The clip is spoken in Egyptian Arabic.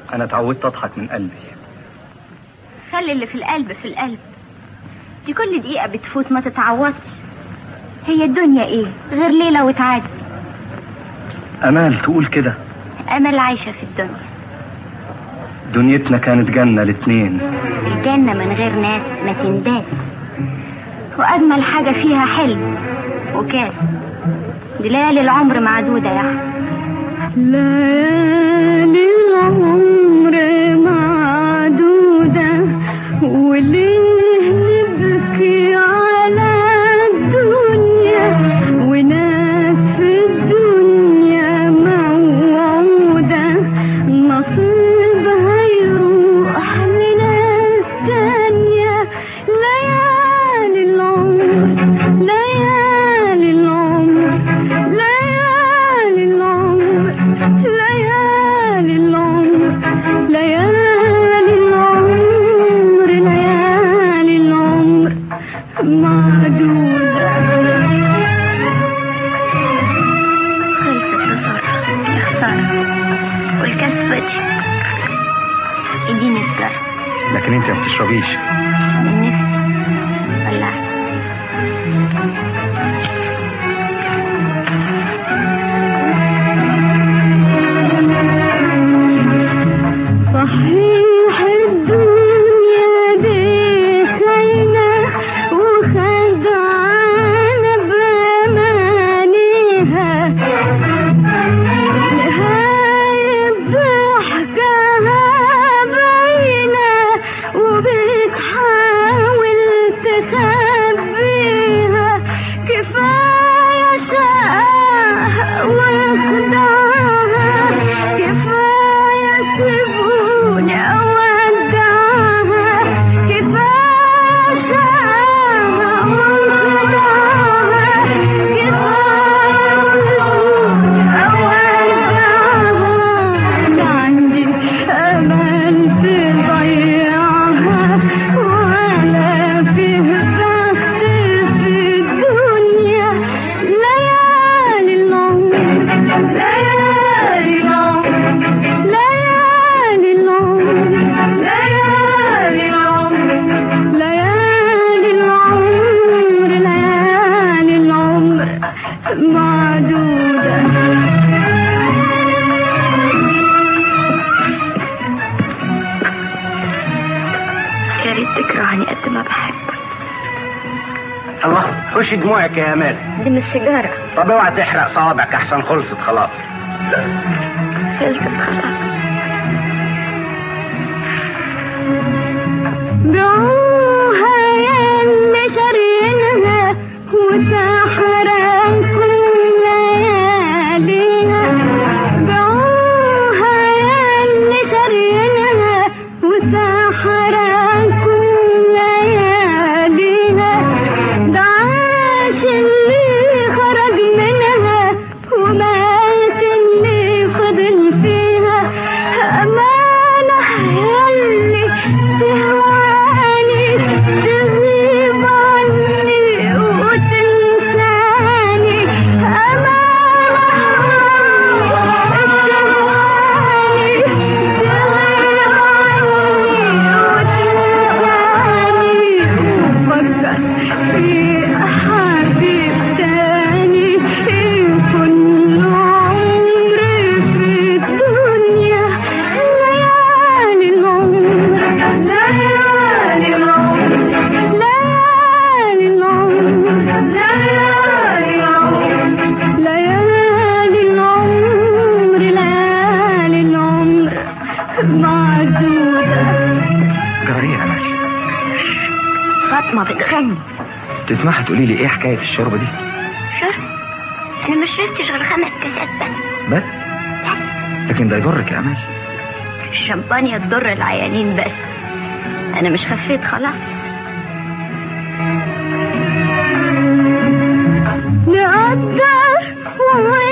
انا اتعودت اضحك من قلبي خلي اللي في القلب في القلب دي كل دقيقة بتفوت ما تتعوضش هي الدنيا ايه غير ليلة وتعادي امال تقول كده امل عايشة في الدنيا دنيتنا كانت جنة الاتنين الجنة من غير ناس ما تنداس واجمل حاجة فيها حلم وكاس دي ليالي العمر معدودة يا أحمد ليالي العمر معدودة وليه نبكي على الدنيا وناس في الدنيا موعودة نصيبها يروح لناس تانية ليالي العمر ليالي العمر ليالي العمر ليالي العمر ليالي العمر ليالي العمر معدودة خلصت بسرعة يا خسارة والكاس فاضي اديني سجارة لكن انت ما بتشربيش من نفسي ولعت صحيح الدنيا دي خاينة وخدعانة بأمانيها نهاية ضحكها باينة وبتحاول تخبيها كفاية شقاها وخدعها كفاية سيبوني أودعها كفاية شقاها وخدعها كفاية سيبوني أودعها لا عندي أمل تضيعها ولا فيه بخت في الدنيا ليالي العمر ليالي العمر ليالي العمر ليالي العمر ليالي العمر ليالي العمر معدودة يا ريت تكرهني قد ما بحبك الله خش دموعك يا امال دي مش سيجارة طب اوعى تحرق صوابعك احسن خلصت خلاص خلصت خلاص بعوها يلي شارينها وسحرانكم لياليها بعوها يلي شارينها وسحرانكم لياليها ده عاش اللي خرج منها ومات اللي فضل فيها أمانة يلي تهواني تغيب عني وتنساني أمانة تهواني تغيب عني وتنساني وفكر في حبيب تاني كل عمري في الدنيا ليالي العمر ليالي العمر ليالي العمر ليالي العمر ليالي العمر ليالي العمر معدودة جرى يا امال فاطمة بتغني تسمحي تقولي لي ايه حكايه الشوربه دي شرب انا ما شربتش غير خمس كاسات بس بس لكن ده يضرك يا امال الشمبانيا تضر العيانين بس انا مش خفيت خلاص نقدر وما